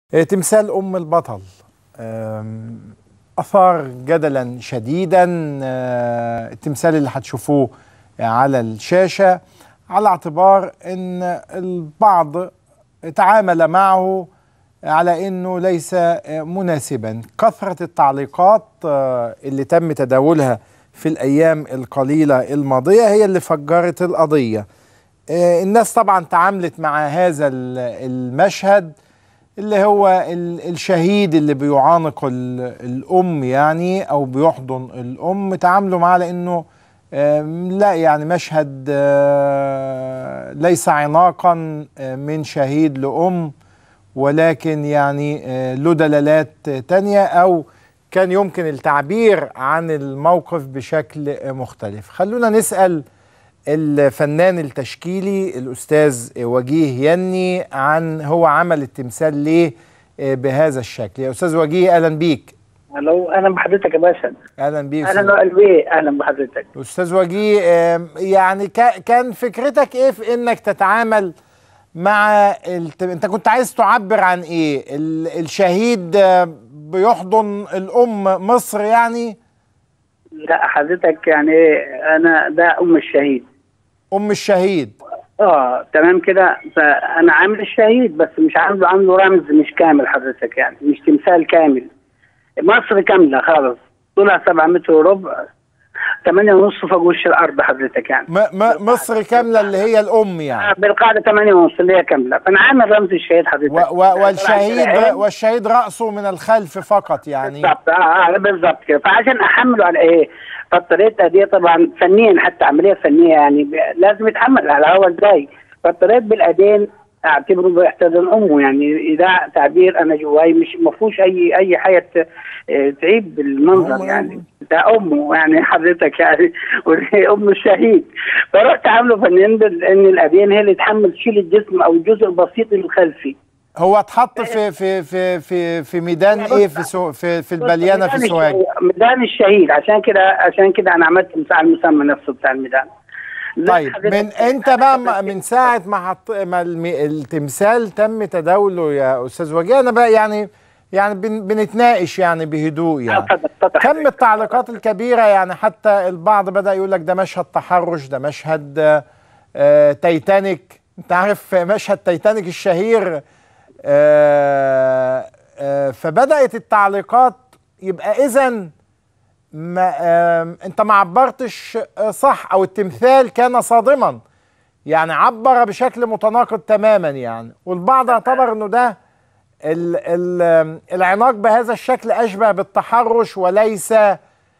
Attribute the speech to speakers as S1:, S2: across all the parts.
S1: تمثال أم البطل آم، أثار جدلا شديدا آه، التمثال اللي هتشوفوه على الشاشة على اعتبار أن البعض تعامل معه على أنه ليس آه، مناسبا كثرة التعليقات آه، اللي تم تداولها في الأيام القليلة الماضية هي اللي فجرت القضية آه، الناس طبعا تعاملت مع هذا ال- المشهد اللي هو ال- الشهيد اللي بيعانق ال- الأم يعني أو بيحضن الأم تعاملوا معاه لأنه آم، لا يعني مشهد آه، ليس عناقا آه، من شهيد لأم ولكن يعني آه، له دلالات تانية أو كان يمكن التعبير عن الموقف بشكل آه، مختلف خلونا نسأل الفنان التشكيلي الأستاذ وجيه يني عن هو عمل التمثال ليه آه، بهذا الشكل يا أستاذ وجيه أهلا بيك
S2: الو اهلا بحضرتك يا باشا
S1: أهلا بيك
S2: اهلا
S1: أستاذ-
S2: قلبي اهلا بحضرتك
S1: أستاذ وجيه آم، يعني كا- كان فكرتك إيه في إنك تتعامل مع الت... أنت كنت عايز تعبر عن إيه ال... الشهيد آه، بيحضن الأم مصر يعني
S2: لا حضرتك يعني إيه، انا ده ام الشهيد
S1: أم الشهيد
S2: اه تمام كده فانا عامل الشهيد بس مش عامله عامله رمز مش كامل حضرتك يعني مش تمثال كامل مصر كامله خالص طولها 7 متر وربع 8 ونص فوق وش الارض حضرتك يعني
S1: م... م... مصر كاملة اللي هي الأم يعني
S2: آه، بالقاعده 8 ونص اللي هي كامله فانا عامل رمز الشهيد حضرتك
S1: و... و... والشهيد
S2: طلع
S1: والشهيد رأسه من الخلف فقط يعني
S2: بالظبط اه اه بالظبط كده فعشان احمله على ايه؟ فاضطريت دي طبعا فنيا حتى عمليه فنيه يعني ب- لازم يتحمل على هو ازاي؟ فاضطريت بالايدين اعتبره بيحتضن امه يعني ده تعبير انا جواي مش ما فيهوش اي اي حاجه ت- آه، تعيب بالمنظر
S1: أمه.
S2: يعني ده امه يعني حضرتك يعني وهي ام الشهيد فرحت عامله فنيا بان الايدين هي اللي تحمل تشيل الجسم او الجزء البسيط الخلفي
S1: هو اتحط في في في في في ميدان ايه في سو في في البليانه في
S2: ميدان
S1: سوهاج
S2: الشهيد- ميدان الشهيد عشان كده عشان كده انا عملت مساع المسمى نفسه بتاع الميدان لا
S1: طيب
S2: حضرتك-
S1: من انت بقى م- من ساعه ما حط ما الم- التمثال تم تداوله يا استاذ وجيه انا بقى يعني يعني بن بنتناقش يعني بهدوء
S2: آه،
S1: يعني
S2: اتفضل اتفضل
S1: كم
S2: حضرتك.
S1: التعليقات الكبيره يعني حتى البعض بدا يقول لك ده مشهد تحرش ده مشهد آه، آه تايتانيك انت عارف مشهد تايتانيك الشهير آه آه فبدات التعليقات يبقى اذا ما آم، انت ما عبرتش آه، صح او التمثال كان صادما يعني عبر بشكل متناقض تماما يعني والبعض اعتبر انه ده ال ال آم، العناق بهذا الشكل اشبه بالتحرش وليس آه،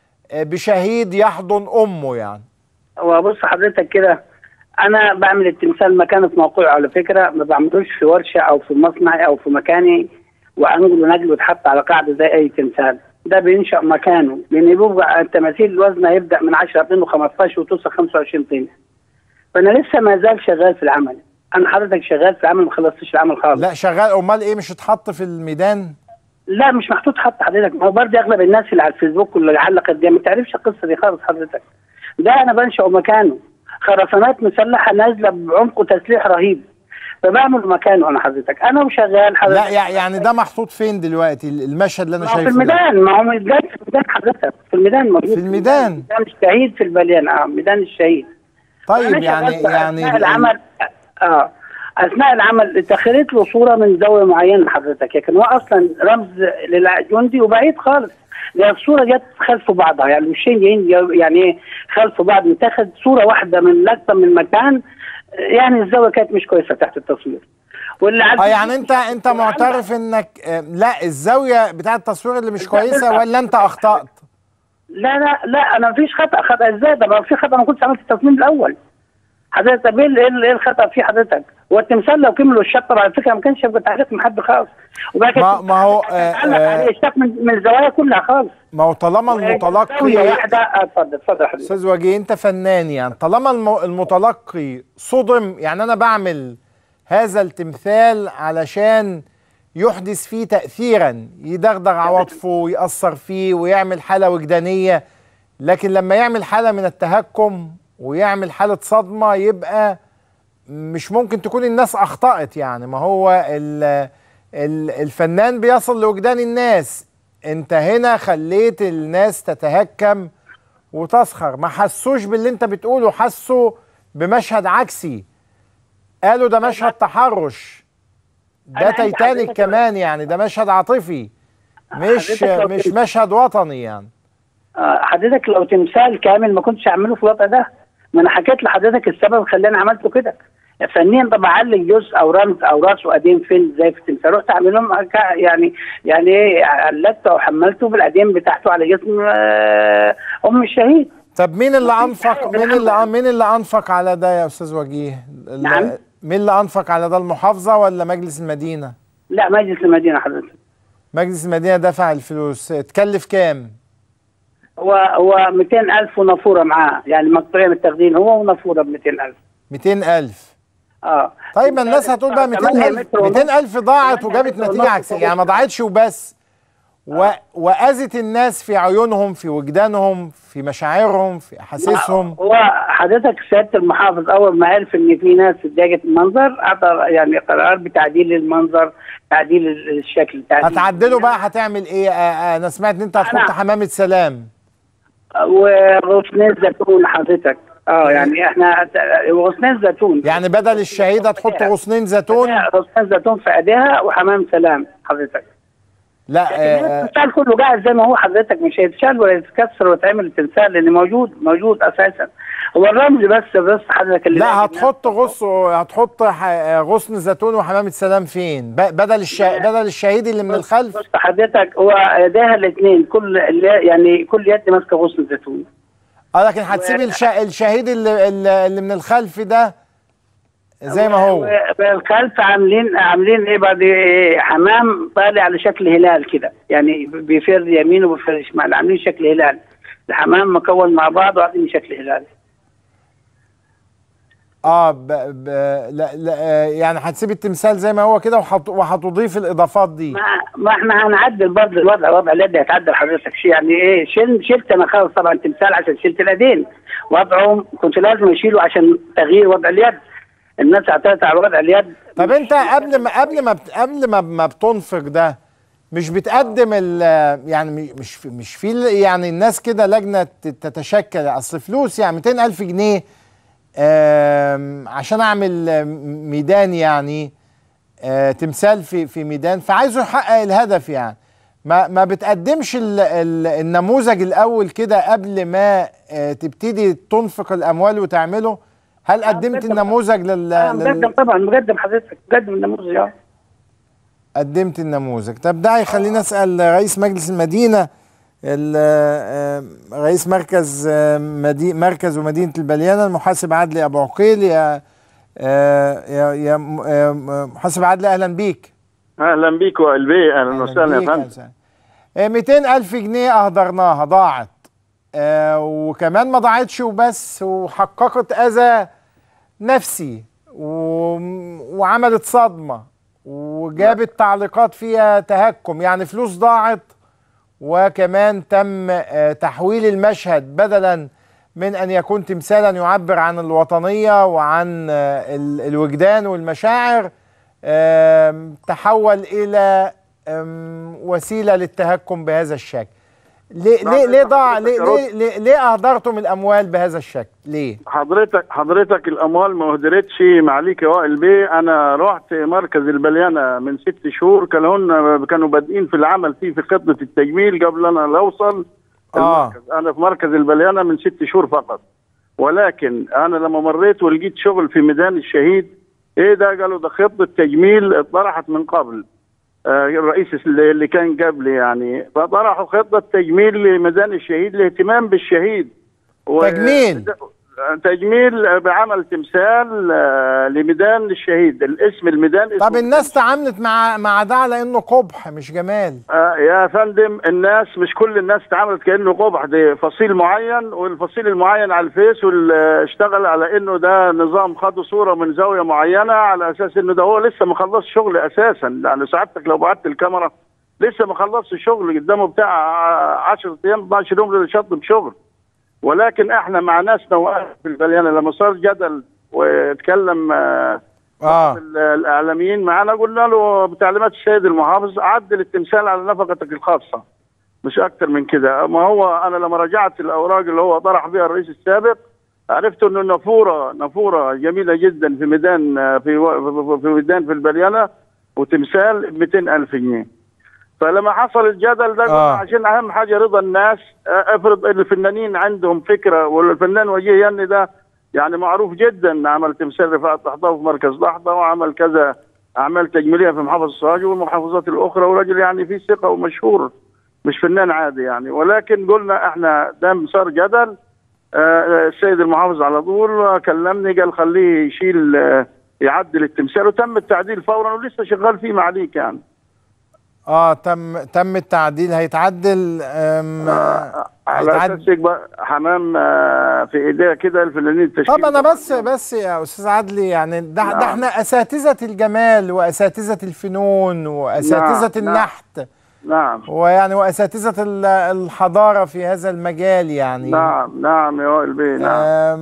S1: بشهيد يحضن امه يعني
S2: هو بص حضرتك كده انا بعمل التمثال مكانه في موقعه على فكره ما بعملوش في ورشه او في مصنع او في مكاني وانقل ونجل وتحط على قاعده زي اي تمثال ده بينشا مكانه لان بيبقى التماثيل وزنها يبدا من 10 طن و15 وتوصل 25 طن فانا لسه ما زال شغال في العمل انا حضرتك شغال في العمل ما خلصتش العمل خالص
S1: لا شغال امال ايه مش اتحط في الميدان
S2: لا مش محطوط خط حضرتك ما هو برضه اغلب الناس اللي على الفيسبوك واللي علقت دي ما تعرفش القصه دي خالص حضرتك ده انا بنشأ مكانه خرسانات مسلحه نازله بعمق وتسليح رهيب فبعمل مكانه انا حضرتك انا وشغال حضرتك
S1: لا يع- يعني ده محطوط فين دلوقتي المشهد اللي انا
S2: ما هو في
S1: شايفه ده؟
S2: الميدان ما هو ميدان في الميدان حضرتك في الميدان موجود
S1: في الميدان.
S2: ميدان الشهيد في البليان اه ميدان الشهيد
S1: طيب
S2: أنا
S1: يعني
S2: شغال في
S1: يعني
S2: اثناء العمل اه اثناء العمل تخيلت له صوره من زاويه معينه حضرتك لكن هو اصلا رمز للجندي وبعيد خالص لان الصوره جت خلف بعضها يعني الوشين جايين جو- يعني ايه خلف بعض متاخد صوره واحده من اكثر من مكان يعني الزاويه كانت مش كويسه تحت التصوير واللي
S1: اه يعني انت انت معترف انك آه، لا الزاويه بتاعه التصوير اللي مش كويسه ولا انت اخطات
S2: لا لا لا انا مفيش خطا خطا ازاي ده ما في خطا انا كنت عملت التصميم الاول حضرتك طب ايه ال- ايه ال- إيه الخطا فيه حضرتك؟ هو التمثال لو كملوا الشطر على فكره ما كانش يبقى تعليق من حد خالص وبقى كده
S1: ما- ما هو، آه،
S2: علق
S1: آه،
S2: عليه اشتاق من, من الزوايا كلها خالص
S1: ما هو طالما
S2: زاوية
S1: المتلقي
S2: واحده آه، اتفضل اتفضل يا حبيبي
S1: استاذ وجيه انت فنان يعني طالما الم- المتلقي صدم يعني انا بعمل هذا التمثال علشان يحدث فيه تاثيرا يدغدغ عواطفه ويأثر فيه ويعمل حاله وجدانيه لكن لما يعمل حاله من التهكم ويعمل حاله صدمه يبقى مش ممكن تكون الناس اخطأت يعني ما هو ال ال- الفنان بيصل لوجدان الناس انت هنا خليت الناس تتهكم وتسخر ما حسوش باللي انت بتقوله حسوا بمشهد عكسي قالوا ده مشهد تحرش ده
S2: أنا عندي
S1: تايتانيك
S2: حضرتك-
S1: كمان يعني ده مشهد عاطفي مش
S2: حضرتك لو
S1: مش
S2: كنت-
S1: مشهد وطني يعني
S2: آه، حضرتك لو تمثال كامل ما كنتش اعمله في الوضع ده ما انا حكيت لحضرتك السبب خلاني عملته كده فنيا طب اعلق جزء او رمز او راس وقديم فين زي في التمثال رحت اعملهم ك- يعني يعني ايه علقته او حملته بالقديم بتاعته على جسم آه، ام الشهيد
S1: طب مين اللي
S2: مفيش
S1: انفق
S2: حاجة
S1: مين اللي
S2: بالعمل.
S1: مين اللي انفق على ده يا استاذ وجيه ال-
S2: نعم.
S1: مين اللي انفق على ده المحافظه ولا مجلس المدينه
S2: لا مجلس المدينه حضرتك
S1: مجلس المدينه دفع الفلوس تكلف كام
S2: هو هو 200000 ونافوره معاه يعني مقطوعيه من التخزين هو ونافوره ب 200000
S1: 200000
S2: اه
S1: طيب ما الناس هتقول بقى 200000 200000 ضاعت وجابت نتيجه عكسيه يعني ما ضاعتش وبس و... واذت الناس في عيونهم في وجدانهم في مشاعرهم في احاسيسهم
S2: هو حضرتك سياده المحافظ اول ما عرف ان في ناس اتضايقت من المنظر اعطى يعني قرار بتعديل المنظر تعديل الشكل تعديل
S1: هتعدلوا بقى هتعمل ايه آه، آه، انا سمعت ان انت هتحط
S2: أنا-
S1: حمامه سلام
S2: وغصنين زيتون حضرتك اه يعني احنا غصنين زيتون
S1: يعني بدل الشهيد هتحط غصنين زيتون
S2: غصنين زيتون في ايديها وحمام سلام حضرتك
S1: لا
S2: لكن
S1: آه، آه،
S2: التمثال كله قاعد زي ما هو حضرتك مش هيتشال ولا يتكسر ويتعمل التمثال لان موجود موجود اساسا هو الرمز بس بس حضرتك اللي
S1: لا
S2: لازم
S1: هتحط غص هتحط ح- غصن زيتون وحمامه سلام فين ب- بدل الش... بدل الشهيد اللي من الخلف
S2: بص حضرتك هو ايديها الاثنين كل اللي يعني كل يد ماسكه غصن زيتون
S1: اه لكن هتسيب الش... الشهيد اللي, اللي اللي من الخلف ده زي ما هو
S2: الخلف عاملين عاملين ايه بعد إيه حمام طالع على شكل هلال كده يعني بيفر يمين وبيفر شمال عاملين شكل هلال الحمام مكون مع بعض وعاملين شكل هلال
S1: اه ب... ب... لا... لا آه، يعني هتسيب التمثال زي ما هو كده وحط... وهتضيف الاضافات دي
S2: ما, ما احنا هنعدل برضه الوضع وضع اليد هيتعدل حضرتك شيء يعني ايه شل شلت انا خالص طبعا تمثال عشان شلت الايدين وضعهم كنت لازم اشيله عشان تغيير وضع اليد الناس اعترضت على وضع اليد
S1: طب انت قبل ما قبل ما بت... قبل ما ما بتنفق ده مش بتقدم ال يعني م- مش في مش في ال- يعني الناس كده لجنه ت- تتشكل اصل فلوس يعني 200000 جنيه آم، عشان اعمل آم، ميدان يعني آه، تمثال في في ميدان فعايزه يحقق الهدف يعني ما ما بتقدمش ال ال النموذج الاول كده قبل ما آه، تبتدي تنفق الاموال وتعمله هل قدمت
S2: بقدم.
S1: النموذج لل,
S2: آه
S1: لل...
S2: مقدم طبعا مقدم حضرتك مقدم النموذج اه
S1: قدمت النموذج طب ده هيخليني اسال رئيس مجلس المدينه ال- آه، رئيس مركز آه، مدي مركز ومدينه البليانه المحاسب عدلي ابو عقيل يا آه، يا يا م- آه، محاسب عدلي اهلا بيك
S3: اهلا بيك وائل بيه اهلا وسهلا يا
S1: بيك، أهلاً
S3: فندم
S1: وسهلاً. آه، 200 ألف جنيه أهدرناها ضاعت آه، وكمان ما ضاعتش وبس وحققت أذى نفسي و- وعملت صدمة وجابت تعليقات فيها تهكم يعني فلوس ضاعت وكمان تم آه، تحويل المشهد بدلا من أن يكون تمثالا يعبر عن الوطنية وعن آه، ال- الوجدان والمشاعر آم، تحول إلى آم، وسيلة للتهكم بهذا الشكل ليه
S3: نعم،
S1: ليه ليه
S3: أنت
S1: ضاع
S3: حضرتك
S1: ليه
S3: يا
S1: ليه ليه, ليه أهدرتم الأموال بهذا الشكل ليه
S3: حضرتك حضرتك الاموال ما اهدرتش معليك يا وائل بيه انا رحت مركز البليانه من ست شهور كانوا هن- كانوا بادئين في العمل فيه في خطه التجميل قبل انا لا اوصل
S1: آه.
S3: المركز. انا في مركز البليانه من ست شهور فقط ولكن انا لما مريت ولقيت شغل في ميدان الشهيد ايه ده قالوا ده خطه تجميل اتطرحت من قبل آه، الرئيس اللي اللي كان قبلي يعني فطرحوا خطه تجميل لميدان الشهيد الاهتمام بالشهيد و-
S1: تجميل.
S3: تجميل بعمل تمثال آه، لميدان الشهيد الاسم الميدان
S1: طب
S3: اسمه
S1: الناس تعاملت مع مع ده على إنه قبح مش جمال
S3: آه يا فندم الناس مش كل الناس تعاملت كانه قبح ده فصيل معين والفصيل المعين على الفيس واللي اشتغل على انه ده نظام خدوا صوره من زاويه معينه على اساس انه ده هو لسه ما خلص شغل اساسا يعني سعادتك لو بعت الكاميرا لسه ما خلصش الشغل قدامه بتاع 10 ايام 12 يوم للشطب شغل ولكن احنا مع ناس نواب في البليانه لما صار جدل واتكلم آه،
S1: اه
S3: ال- الاعلاميين معانا قلنا له بتعليمات السيد المحافظ عدل التمثال على نفقتك الخاصه مش اكتر من كده ما هو انا لما رجعت الاوراق اللي هو طرح بها الرئيس السابق عرفت انه نافوره نافوره جميله جدا في ميدان في و- في ميدان في البليانه وتمثال ب 200000 جنيه فلما حصل الجدل ده
S1: آه.
S3: قلنا عشان اهم حاجه رضا الناس آه، افرض ان الفنانين عندهم فكره والفنان وجيه يني ده يعني معروف جدا عمل تمثال رفاعة لحظة في مركز لحظة وعمل كذا أعمال تجميلية في محافظة السراج والمحافظات الأخرى ورجل يعني فيه ثقة ومشهور مش فنان عادي يعني ولكن قلنا احنا دام صار جدل آه، السيد المحافظ على طول كلمني قال خليه يشيل آه، يعدل التمثال وتم التعديل فورا ولسه شغال فيه معليك يعني
S1: اه تم تم التعديل هيتعدل أم
S3: على
S1: هيتعدل
S3: اساس يبقى حمام آه، في ايديها كده الفنانين التشكيل
S1: طب انا بس بس يا استاذ عدلي يعني ده, ده
S3: نعم.
S1: احنا اساتذه الجمال واساتذه الفنون واساتذه
S3: نعم،
S1: النحت
S3: نعم
S1: ويعني واساتذه ال- الحضاره في هذا المجال يعني
S3: نعم نعم يا وائل بيه نعم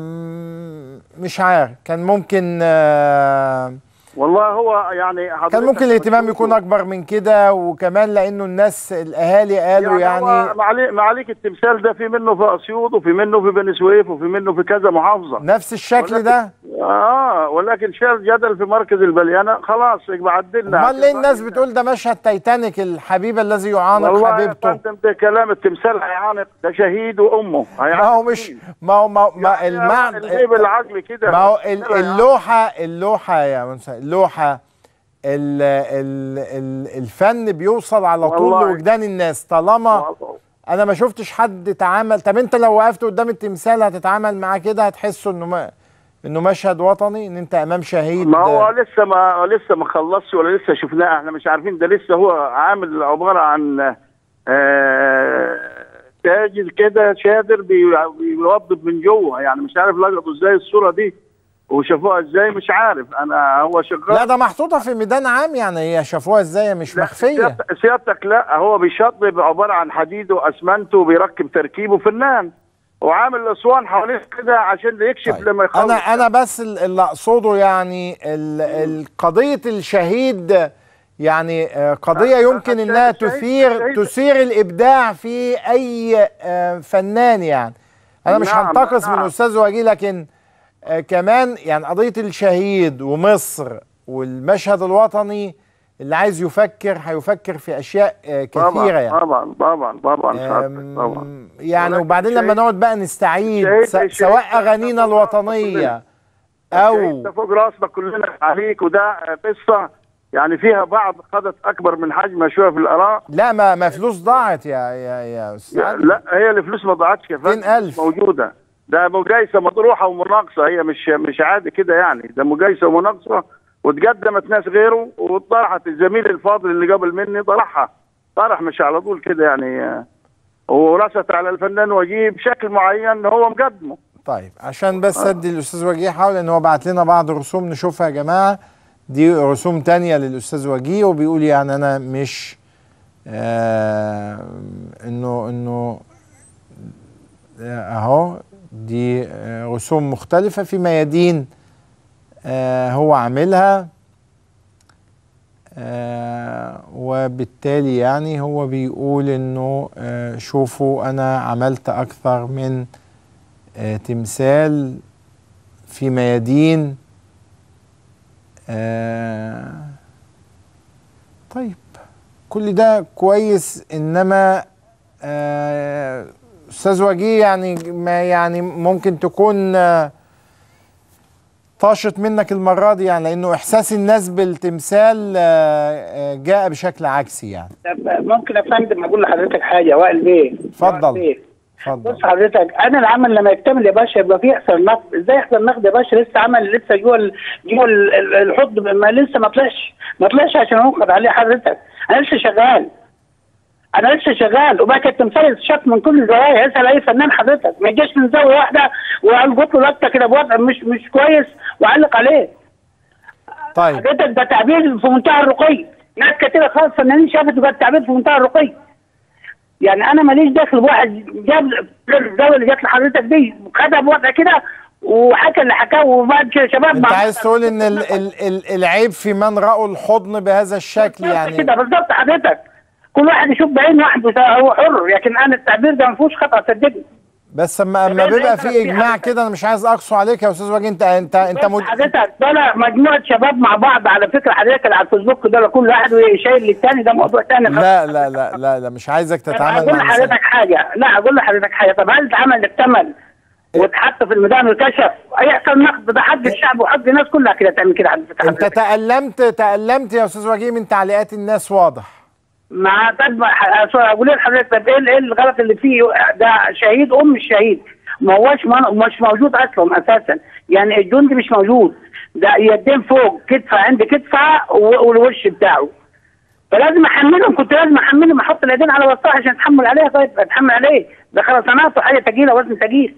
S1: أم، مش عارف كان ممكن آه،
S3: والله هو يعني
S1: كان
S3: حضرتك
S1: ممكن الاهتمام
S3: بتشوفه-
S1: يكون اكبر من كده وكمان لانه الناس الاهالي قالوا يعني,
S3: هو معلي معاليك التمثال ده في منه في اسيوط وفي منه في بني سويف وفي منه في كذا محافظه
S1: نفس الشكل
S3: ولكن-
S1: ده
S3: اه ولكن شال جدل في مركز البليانه خلاص يبقى عدلنا
S1: امال ليه الناس بتقول ده مشهد تايتانيك الحبيب الذي يعانق
S3: والله يا
S1: حبيبته
S3: فندم ده كلام التمثال هيعانق ده شهيد وامه
S1: ما هو مش ما هو ما, ما
S3: يعني
S1: المعنى
S3: اللي بالعقل كده
S1: ما هو ال- اللوحه اللوحه يا منسى اللوحه ال ال ال الفن بيوصل على طول
S3: والله.
S1: لوجدان الناس طالما انا ما شفتش حد تعامل طب انت لو وقفت قدام التمثال هتتعامل معاه كده هتحسه انه ما انه مشهد وطني ان انت امام شهيد
S3: ما هو لسه ما لسه ما خلصش ولا لسه شفناه احنا مش عارفين ده لسه هو عامل عباره عن آه، تاج كده شادر بي- بيوظف من جوه يعني مش عارف لقطوا ازاي الصوره دي وشافوها ازاي مش عارف انا هو شغال
S1: لا ده محطوطه في ميدان عام يعني هي شافوها ازاي مش
S3: لا،
S1: مخفيه
S3: سيادتك- سيادتك لا هو بيشطب عباره عن حديد واسمنت وبيركب تركيبه فنان وعامل اسوان حواليه كده عشان يكشف
S1: طيب.
S3: لما يخلص
S1: انا انا بس ال- اللي اقصده يعني ال- ال- قضيه الشهيد يعني آه، قضيه
S3: آه،
S1: يمكن
S3: آه،
S1: انها
S3: الشهيد-
S1: تثير
S3: الشهيد-
S1: تثير الابداع في اي آه، فنان يعني انا مش
S3: نعم،
S1: هنتقص من
S3: نعم.
S1: استاذ وجيه لكن آه، كمان يعني قضيه الشهيد ومصر والمشهد الوطني اللي عايز يفكر هيفكر في اشياء آه، كثيره
S3: طبعا
S1: يعني
S3: طبعا طبعا طبعا سيادتك،
S1: أم،
S3: طبعا
S1: يعني
S3: ولكن
S1: وبعدين لما
S3: الشهيد-
S1: نقعد بقى نستعيد
S3: الشهيد-
S1: س-
S3: الشهيد
S1: سواء
S3: ده
S1: اغانينا
S3: فوق راسنا
S1: الوطنيه
S3: كلنا.
S1: او
S3: انت فوق راسنا كلنا عليك وده قصه يعني فيها بعض خدت اكبر من حجمها شويه في الاراء
S1: لا ما ما فلوس ضاعت يا يا يا استاذ عادل.
S3: لا هي الفلوس ما ضاعتش يا فندم
S1: 200,000.
S3: مش موجوده ده مجايسه مطروحه ومناقصه هي مش مش عادي كده يعني ده مجايسه ومناقصه وتقدمت ناس غيره وطرحت الزميل الفاضل اللي قبل مني طرحها طرح مش على طول كده يعني آه، ورست على الفنان وجيه بشكل معين هو مقدمه
S1: طيب عشان بس ادي الاستاذ وجيه حاول ان هو بعت لنا بعض رسوم نشوفها يا جماعه دي رسوم تانية للاستاذ وجيه وبيقول يعني انا مش آه انه انه آه، اهو دي آه، رسوم مختلفه في ميادين آه هو عاملها آه وبالتالي يعني هو بيقول انه آه شوفوا انا عملت اكثر من آه تمثال في ميادين آه طيب كل ده كويس انما آه استاذ وجيه يعني ما يعني ممكن تكون آه طاشت منك المره دي يعني لانه احساس الناس بالتمثال آه، آه، جاء بشكل عكسي يعني
S2: طب ممكن يا فندم اقول لحضرتك حاجه وائل بيه
S1: اتفضل.
S2: وائل بيه.
S1: اتفضل
S2: بص حضرتك انا العمل لما يكتمل يا باشا يبقى فيه يحصل نقد ازاي يحصل نقد يا باشا لسه عمل لسه جوه ال- جوه ال- ال- الحوض ما لسه ما طلعش ما طلعش عشان انقد عليه حضرتك انا لسه شغال انا لسه شغال وبقى كانت تمثال شاف من كل الزوايا اسال اي فنان حضرتك ما يجيش من زاويه واحده والقط له لقطه كده بوضع مش مش كويس وعلق عليه
S1: طيب
S2: حضرتك ده تعبير في منتهى الرقي ناس كتير خالص فنانين شافت وكانت تعبير في منتهى الرقي يعني انا ماليش دخل بواحد جاب الزاويه اللي جت لحضرتك دي خدها بوضع كده وحكى اللي حكاه وبعد كده شباب
S1: انت
S2: مع
S1: عايز
S2: بعض.
S1: تقول ان ال ال ال العيب في من رأوا الحضن بهذا الشكل
S2: بالظبط
S1: يعني
S2: كده بالظبط حضرتك كل واحد يشوف بعين واحده هو حر لكن انا التعبير ده ما فيهوش خطا صدقني
S1: بس اما اما
S2: كمان
S1: بيبقى
S2: انت
S1: في
S2: في
S1: اجماع
S2: حاجة-
S1: كده انا مش عايز اقصو عليك يا استاذ وجيه انت انت انت
S2: بس
S1: مد...
S2: حضرتك دول مجموعه شباب مع بعض على فكره حضرتك اللي على الفيسبوك دول كل واحد شايل للتاني ده موضوع تاني خالص.
S1: لا لا لا لا لا مش عايزك
S2: طب
S1: تتعامل
S2: اقول
S1: مع
S2: لحضرتك
S1: إنسان.
S2: حاجه لا اقول لحضرتك حاجه طب هل العمل اكتمل واتحط في الميدان وكشف هيحصل نقد ده حق الشعب وحق الناس كلها كده تعمل كده حضرتك
S1: انت تألمت تألمت يا استاذ وجيه من تعليقات الناس واضح
S2: مع طب ح- اقول لحضرتك طب ايه ايه الغلط اللي فيه ده شهيد ام الشهيد ما هوش من- مش موجود اصلا اساسا يعني الجندي مش موجود ده يدين فوق كتفه عند كتفه و- والوش بتاعه فلازم احملهم كنت لازم احملهم احط الايدين على وسطها عشان اتحمل عليها طيب اتحمل عليه ده خرسانات وحاجه ثقيله وزن ثقيل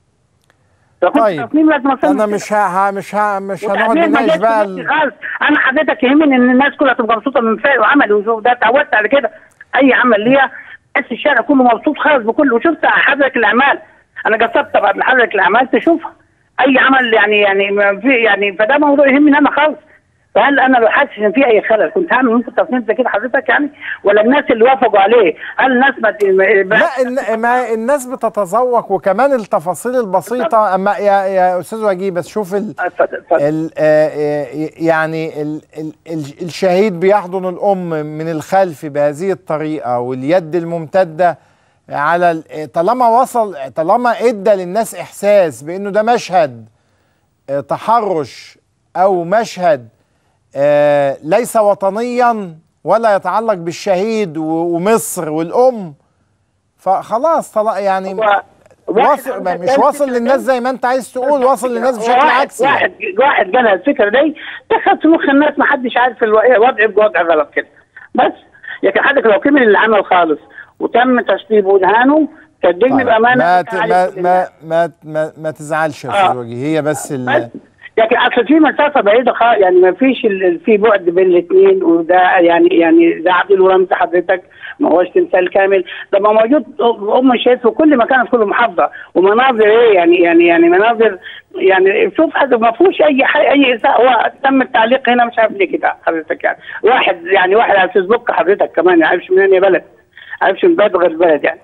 S2: فكنت
S1: طيب
S2: تصميم لازم أصمم
S1: انا
S2: كده.
S1: مش ها مش ها مش هنقعد
S2: وتعبير ما
S1: نناقش
S2: جاش
S1: بقى
S2: في نفسي
S1: ال-
S2: خالص انا حضرتك يهمني ان الناس كلها تبقى مبسوطه من فعل وعملي وشوف ده اتعودت على كده اي عمل ليا بس الشارع كله مبسوط خالص بكله وشفت حضرتك الاعمال انا قصدت طبعا حضرتك الاعمال تشوفها اي عمل يعني يعني ما في يعني فده موضوع يهمني انا خالص فهل انا لو حاسس ان في اي خلل كنت هعمل ممكن تصميم زي كده حضرتك يعني ولا الناس اللي وافقوا عليه هل الناس ما ت- ما-
S1: لا الن- ما الناس بتتذوق وكمان التفاصيل البسيطة اما يا يا استاذ وجيه بس شوف ال
S2: اتفضل اتفضل
S1: ال آه، آه، يعني ال ال ال الشهيد بيحضن الام من الخلف بهذه الطريقة واليد الممتدة على ال- طالما وصل طالما ادى للناس احساس بانه ده مشهد آه، تحرش او مشهد آه، ليس وطنيا ولا يتعلق بالشهيد و- ومصر والام فخلاص طلع يعني
S2: هو- واحد
S1: واصل
S2: عندك
S1: مش
S2: كان
S1: واصل
S2: فكرة
S1: للناس زي ما انت عايز تقول واصل للناس بشكل
S2: واحد
S1: عكسي
S2: واحد واحد جالها الفكره دي دخلت في مخ الناس ما حدش عارف الو- الوضع يبقى وضع غلط كده بس لكن حضرتك لو كمل العمل خالص وتم تشطيبه ودهانه صدقني
S1: طيب،
S2: بامانه
S1: ما
S2: كنت
S1: ت-
S2: عارف
S1: ما
S2: كل
S1: ما ما ما, ما تزعلش يا
S2: آه.
S1: استاذ وجيه هي بس
S2: بس
S1: ال
S2: لكن اصل في مسافه بعيده خالص يعني ما فيش ال- في بعد بين الاثنين وده يعني يعني ده عبد الورمز حضرتك ما هوش تمثال كامل ده ما موجود ام الشهيد في كل مكان في كل محافظه ومناظر ايه يعني يعني يعني مناظر يعني شوف هذا ما فيهوش اي حي اي اساءه هو تم التعليق هنا مش عارف ليه كده حضرتك يعني واحد يعني واحد على الفيسبوك حضرتك كمان ما يعرفش منين يا بلد ما يعرفش من بلد غير البلد يعني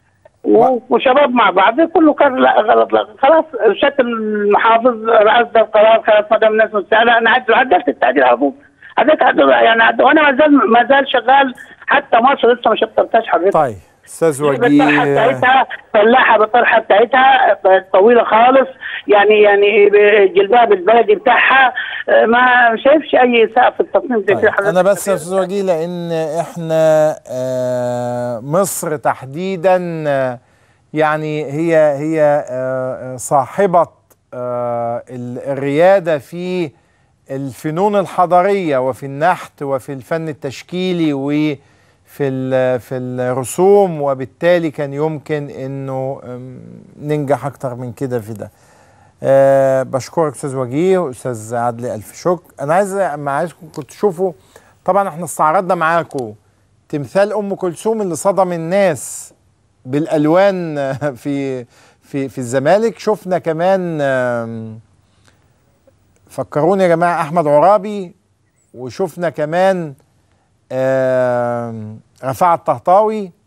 S2: و- وشباب مع بعض كله كان لا غلط لا خلاص شات المحافظ رأس ده القرار خلاص ما دام الناس مستعجله انا عدل عدلت التعديل على طول عدلت عدل يعني عدل وانا ما زال ما زال شغال حتى مصر لسه ما شطرتهاش حضرتك
S1: طيب استاذ
S2: بالطرحه
S1: وجيه
S2: بتاعتها فلاحه بالطرحه بتاعتها طويله خالص يعني يعني الجلباب البلدي بتاعها آه، ما شايفش اي اساءه في التصميم زي كده
S1: طيب
S2: حضرتك
S1: انا بس يا استاذ وجيه لان احنا آه، مصر تحديدا آه، يعني هي هي آه، آه، صاحبه آه، ال- الرياده في الفنون الحضاريه وفي النحت وفي الفن التشكيلي وفي ال- في الرسوم وبالتالي كان يمكن انه آم، ننجح اكتر من كده في ده أه بشكرك استاذ وجيه واستاذ عدلي الف شكر انا عايز ما عايزكم كنتوا تشوفوا طبعا احنا استعرضنا معاكم تمثال ام كلثوم اللي صدم الناس بالالوان في في في الزمالك شفنا كمان آم، فكروني يا جماعه احمد عرابي وشفنا كمان آم، رفاعة الطهطاوي